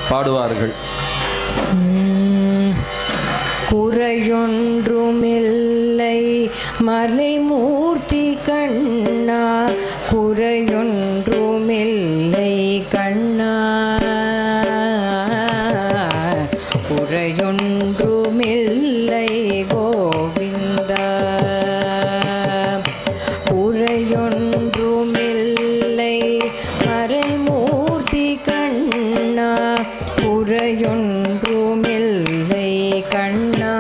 பாடுவார்கள் குறையொன்றுமில்லை மலைமூர்த்தி கண்ணா குறையொன்றுமில்லை கண்ணா குறையொன்றுமில்லை கோவிந்தா குறையொன்றுமில்லை மறைமூர்த்தி கண்ணா குறையொன்றுமில்லை கண்ணா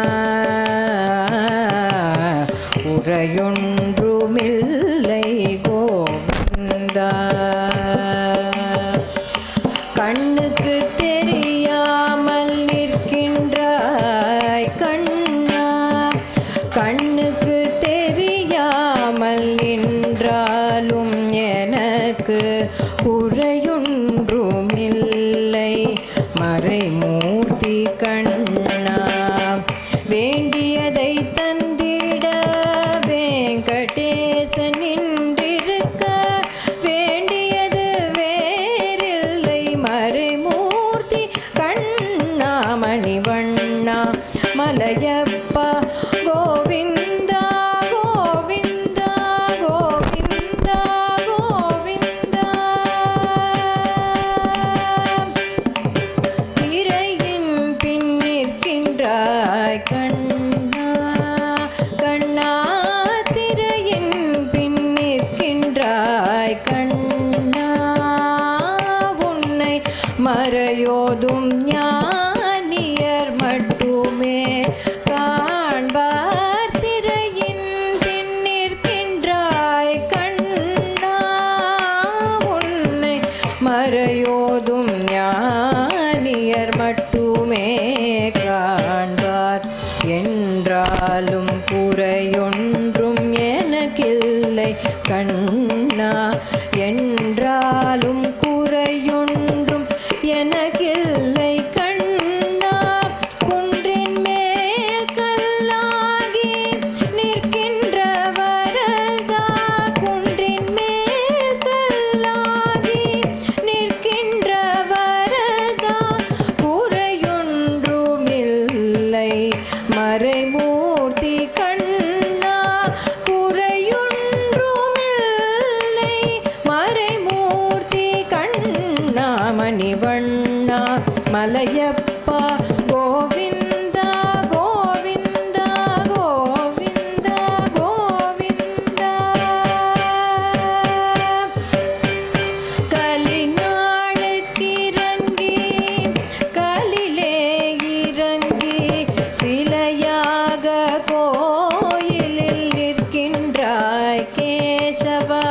குறையொன்றுமில்லை கோவிந்தா கண்ணுக்கு தெரியாமல் நிற்கின்றாய் கண்ணா கண்ணுக்கு தெரியாமல் நின்றாலும் எனக்கு குறையொன்றுமில்லை மறைமூர்த்தி கண்ணா வேண்டியதை தந்திட வெங்கடேசன் நின்றிருக்க வேண்டியது வேறில்லை மறைமூர்த்தி கண்ணா மணிவண்ணா மலையப்பா கோவிந்தா கோவிந்தா கோவிந்தா கோவிந்தா திரையின் பின் நிற்கின்றாய் கண்ணா கண்ணா திரையின் பின் நிற்கின்றாய் கண்ணா உன்னை மறையோதும் ஞானியர் மட்டுமே காண்பார் திரையின் பின் நிற்கின்றாய் கண்ணா உன்னை மறையோதும் ஞானியர் மட்டுமே காண்பார் என்றாலும் குறையொன்றும் எனக்கில்லை கண்ணா என்றாலும் குறையொன்றும் எனக்கில்லை கண்ணா குன்றின் மேல் கல்லாகி நிற்கின்ற வரதா குன்றின் மேல் கல்லாகி நிற்கின்ற வரதா குறையொன்றுமில்லை மறைமூர்த்தி கண்ணா குறையொன்றுமில்லை மறைமூர்த்தி கண்ணா மணிவண்ணா மலையப்பா கோவிந்தா கோவிந்தா கோவிந்தா கோவிந்தா கலிநாளுக்கிறங்கி கலிலே இறங்கி சிலையாக கோயிலில் நிற்கின்றாய் கேசவா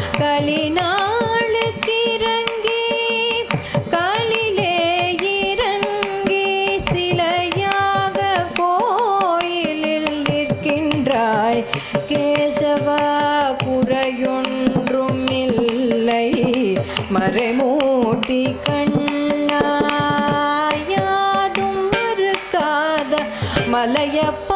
கலிநாளுக்கிறங்கி கலிலே இறங்கி சிலையாக கோயிலில் நிற்கின்றாய் கேசவா குறையொன்றும் இல்லை மறைமூர்த்தி கண்ணா யாதும் மறுக்காத மலையப்பா